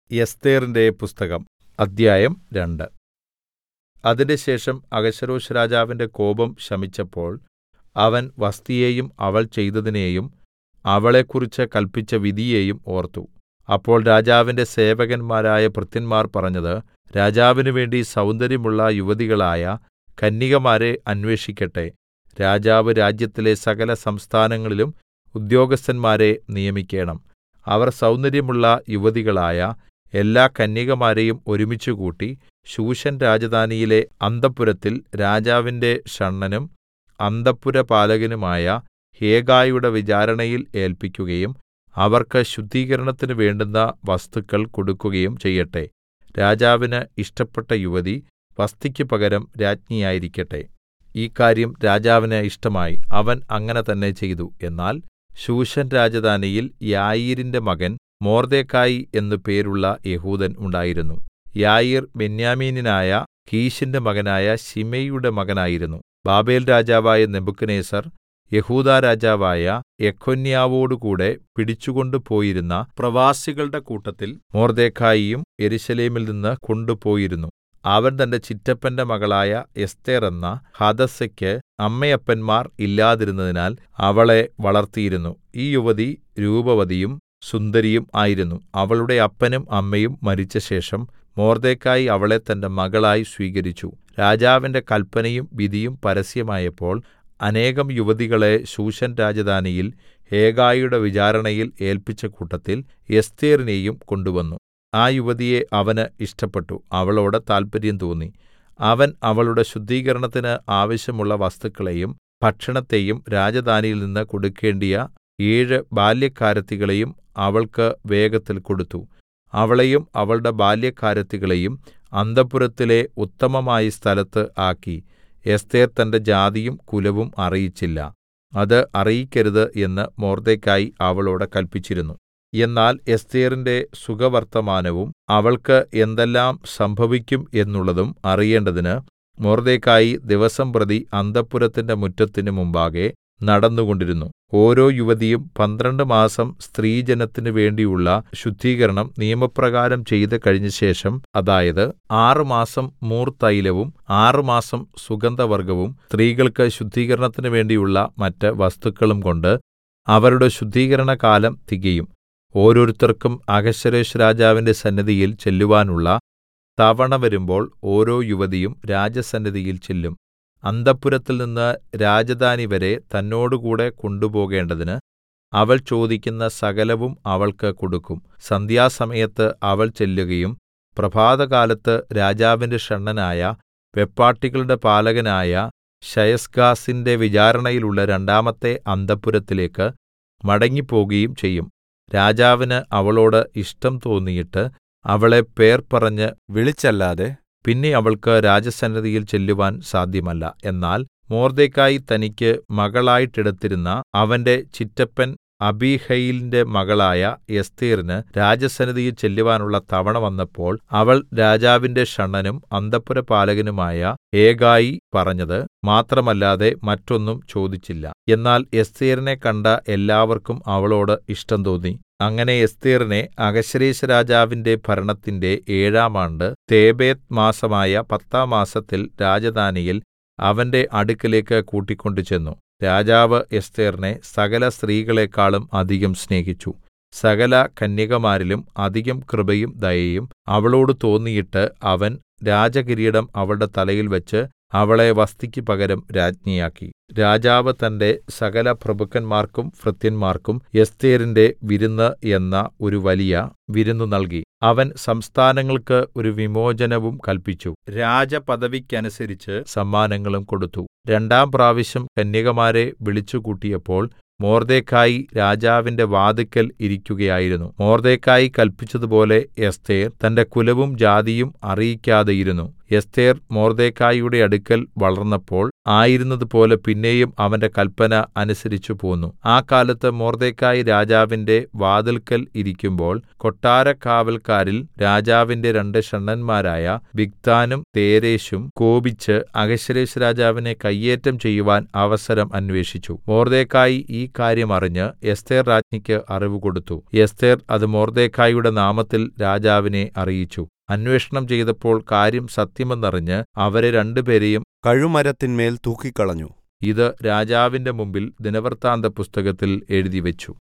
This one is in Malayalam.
എസ്ഥേറിന്റെ പുസ്തകം അദ്ധ്യായം രണ്ട് അതിൻറെശേഷം അഹശ്വേരോശ് രാജാവിന്റെ കോപം ശമിച്ചപ്പോൾ അവൻ വസ്ഥിയെയും അവൾ ചെയ്തതിനെയും അവളെക്കുറിച്ച് കല്പിച്ച വിധിയെയും ഓർത്തു അപ്പോൾ രാജാവിന്റെ സേവകന്മാരായ ഭൃത്യന്മാർ പറഞ്ഞത് രാജാവിന് വേണ്ടി സൗന്ദര്യമുള്ള യുവതികളായ കന്യകമാരെ അന്വേഷിക്കട്ടെ രാജാവ് രാജ്യത്തിലെ സകല സംസ്ഥാനങ്ങളിലും ഉദ്യോഗസ്ഥന്മാരെ നിയമിക്കേണം അവർ സൗന്ദര്യമുള്ള യുവതികളായ എല്ലാ കന്യകമാരെയും ഒരുമിച്ചുകൂട്ടി ശൂശൻ രാജധാനിയിലെ അന്തഃപുരത്തിൽ രാജാവിന്റെ ഷണ്ഡനും അന്തഃപുരപാലകനുമായ ഹേഗായിയുടെ വിചാരണയിൽ ഏല്പിക്കുകയും അവർക്ക് ശുദ്ധീകരണത്തിന് വേണ്ടുന്ന വസ്തുക്കൾ കൊടുക്കുകയും ചെയ്യട്ടെ രാജാവിന് ഇഷ്ടപ്പെട്ട യുവതി വസ്ഥിക്ക് പകരം രാജ്ഞിയായിരിക്കട്ടെ ഈ കാര്യം രാജാവിന് ഇഷ്ടമായി അവൻ അങ്ങനെ തന്നെ ചെയ്തു എന്നാൽ ശൂശൻ രാജധാനിയിൽ യായീരിന്റെ മകൻ മൊർദെഖായി എന്നു പേരുള്ള യെഹൂദൻ ഉണ്ടായിരുന്നു യായീർ ബെന്യാമീന്യനായ കീശിന്റെ മകനായ ശിമെയിയുടെ മകനായിരുന്നു ബാബേൽരാജാവായ നെബൂഖദ്നേസർ യെഹൂദാ രാജാവായ യെഖൊന്യാവോടുകൂടെ പിടിച്ചുകൊണ്ടു പോയിരുന്ന പ്രവാസികളുടെ കൂട്ടത്തിൽ മൊർദെഖായിയും യെരൂശലേമിൽ നിന്ന് കൊണ്ടുപോയിരുന്നു അവൻ തന്റെ ചിറ്റപ്പന്റെ മകളായ എസ്ഥേർ എന്ന ഹദസ്സയ്ക്ക് അമ്മയപ്പന്മാർ ഇല്ലാതിരുന്നതിനാൽ അവളെ വളർത്തിയിരുന്നു ഈ യുവതി രൂപവതിയും സുന്ദരിയും ആയിരുന്നു അവളുടെ അപ്പനും അമ്മയും മരിച്ചശേഷം മൊർദെഖായി അവളെ തന്റെ മകളായി സ്വീകരിച്ചു രാജാവിന്റെ കല്പനയും വിധിയും പരസ്യമായപ്പോൾ അനേകം യുവതികളെ ശൂശൻ രാജധാനിയിൽ ഹേഗായിയുടെ വിചാരണയിൽ ഏല്പിച്ച കൂട്ടത്തിൽ എസ്ഥേറിനെയും കൊണ്ടുവന്നു ആ യുവതിയെ അവന് ഇഷ്ടപ്പെട്ടു അവളോട് താല്പര്യം തോന്നി അവൻ അവളുടെ ശുദ്ധീകരണത്തിന് ആവശ്യമുള്ള വസ്തുക്കളെയും ഭക്ഷണത്തെയും രാജധാനിയിൽ നിന്ന് കൊടുക്കേണ്ടിയ ഏഴ് ബാല്യക്കാരത്തികളെയും അവൾക്ക് വേഗത്തിൽ കൊടുത്തു അവളെയും അവളുടെ ബാല്യക്കാരത്തികളെയും അന്തഃപുരത്തിലെ ഉത്തമമായ സ്ഥലത്ത് ആക്കി എസ്ഥേർ തന്റെ ജാതിയും കുലവും അറിയിച്ചില്ല അത് അറിയിക്കരുത് എന്ന് മൊർദെഖായി അവളോട് കല്പിച്ചിരുന്നു എന്നാൽ എസ്ഥേറിന്റെ സുഖവർത്തമാനവും അവൾക്ക് എന്തെല്ലാം സംഭവിക്കും എന്നുള്ളതും അറിയേണ്ടതിന് മൊർദെഖായി ദിവസംപ്രതി അന്തഃപുരത്തിന്റെ മുറ്റത്തിന് മുമ്പാകെ നടന്നുകൊണ്ടിരുന്നു ഓരോ യുവതിയും പന്ത്രണ്ട് മാസം സ്ത്രീജനത്തിന് വേണ്ടിയുള്ള ശുദ്ധീകരണം നിയമപ്രകാരം ചെയ്ത് കഴിഞ്ഞശേഷം അതായത് ആറുമാസം മൂർത്തൈലവും ആറുമാസം സുഗന്ധവർഗ്ഗവും സ്ത്രീകൾക്ക് ശുദ്ധീകരണത്തിന് വേണ്ടിയുള്ള മറ്റ് വസ്തുക്കളും കൊണ്ട് അവരുടെ ശുദ്ധീകരണകാലം തികയും ഓരോരുത്തർക്കും അഹശ്വേരോശ് രാജാവിന്റെ സന്നിധിയിൽ ചെല്ലുവാനുള്ള തവണ വരുമ്പോൾ ഓരോ യുവതിയും രാജസന്നിധിയിൽ ചെല്ലും അന്തഃപുരത്തിൽ നിന്ന് രാജധാനി വരെ തന്നോടുകൂടെ കൊണ്ടുപോകേണ്ടതിന് അവൾ ചോദിക്കുന്ന സകലവും അവൾക്ക് കൊടുക്കും സന്ധ്യാസമയത്ത് അവൾ ചെല്ലുകയും പ്രഭാതകാലത്ത് രാജാവിന്റെ ഷണ്ഡനായ വെപ്പാട്ടികളുടെ പാലകനായ ശയസ്ഗാസിന്റെ വിചാരണയിലുള്ള രണ്ടാമത്തെ അന്തഃപുരത്തിലേക്ക് മടങ്ങിപ്പോകുകയും ചെയ്യും രാജാവിന് അവളോട് ഇഷ്ടം തോന്നിയിട്ട് അവളെ പേർ പറഞ്ഞ് വിളിച്ചല്ലാതെ പിന്നെ അവൾക്ക് രാജസന്നിധിയിൽ ചെല്ലുവാൻ സാധ്യമല്ല എന്നാൽ മൊർദെഖായി തനിക്ക് മകളായിട്ടെടുത്തിരുന്ന അവന്റെ ചിറ്റപ്പൻ അബീഹയീലിന്റെ മകളായ എസ്ഥേറിന് രാജസന്നിധിയിൽ ചെല്ലുവാനുള്ള തവണ വന്നപ്പോൾ അവൾ രാജാവിന്റെ ഷണ്ഡനും അന്തഃപുരപാലകനുമായ ഹേഗായി പറഞ്ഞത് മാത്രമല്ലാതെ മറ്റൊന്നും ചോദിച്ചില്ല എന്നാൽ എസ്ഥേറിനെ കണ്ട എല്ലാവർക്കും അവളോട് ഇഷ്ടം തോന്നി അങ്ങനെ എസ്ഥേറിനെ അഹശ്വേരോശ് രാജാവിന്റെ ഭരണത്തിന്റെ ഏഴാം ആണ്ട് തേബേത്ത് മാസമായ പത്താം മാസത്തിൽ രാജധാനിയിൽ അവന്റെ അടുക്കലേക്ക് കൂട്ടിക്കൊണ്ട് ചെന്നു രാജാവ് എസ്ഥേറിനെ സകല സ്ത്രീകളെക്കാളും അധികം സ്നേഹിച്ചു സകല കന്യകമാരിലും അധികം കൃപയും ദയയും അവളോട് തോന്നിയിട്ട് അവൻ രാജകിരീടം അവളുടെ തലയിൽ വെച്ച് അവളെ വസ്ഥിക്ക് പകരം രാജ്ഞിയാക്കി രാജാവ് തന്റെ സകല പ്രഭുക്കന്മാർക്കും ഭൃത്യന്മാർക്കും എസ്ഥേറിന്റെ വിരുന്ന് എന്ന ഒരു വലിയ വിരുന്ന് നൽകി അവൻ സംസ്ഥാനങ്ങൾക്ക് ഒരു വിമോചനവും കല്പിച്ചു രാജപദവിക്കനുസരിച്ച് സമ്മാനങ്ങളും കൊടുത്തു രണ്ടാം പ്രാവശ്യം കന്യകമാരെ വിളിച്ചുകൂട്ടിയപ്പോൾ മൊർദെഖായി രാജാവിന്റെ വാതിക്കൽ ഇരിക്കുകയായിരുന്നു മൊർദെഖായി കല്പിച്ചതുപോലെ എസ്ഥേർ തന്റെ കുലവും ജാതിയും അറിയിക്കാതെയിരുന്നു എസ്ഥേർ മൊർദെഖായിയുടെ അടുക്കൽ വളർന്നപ്പോൾ ആയിരുന്നതുപോലെ പിന്നെയും അവന്റെ കല്പന അനുസരിച്ചുപോന്നു ആ കാലത്ത് മൊർദെഖായി രാജാവിന്റെ വാതിൽക്കൽ ഇരിക്കുമ്പോൾ കൊട്ടാരകാവല്ക്കാരിൽ രാജാവിന്റെ രണ്ട് ഷണ്ഡന്മാരായ ബിഗ്ത്താനും തേരെശും കോപിച്ച് അഹശ്വേരോശ് രാജാവിനെ കയ്യേറ്റം ചെയ്യുവാൻ അവസരം അന്വേഷിച്ചു മൊർദെഖായി ഈ കാര്യം അറിഞ്ഞ് എസ്ഥേർ രാജ്ഞിക്ക് അറിവ് കൊടുത്തു എസ്ഥേർ അത് മൊർദെഖായിയുടെ നാമത്തിൽ രാജാവിനെ അറിയിച്ചു അന്വേഷണം ചെയ്തപ്പോൾ കാര്യം സത്യമെന്നറിഞ്ഞ് അവരെ രണ്ടുപേരെയും കഴുമരത്തിന്മേൽ തൂക്കിക്കളഞ്ഞു ഇത് രാജാവിന്റെ മുമ്പിൽ ദിനവൃത്താന്തപുസ്തകത്തിൽ എഴുതിവെച്ചു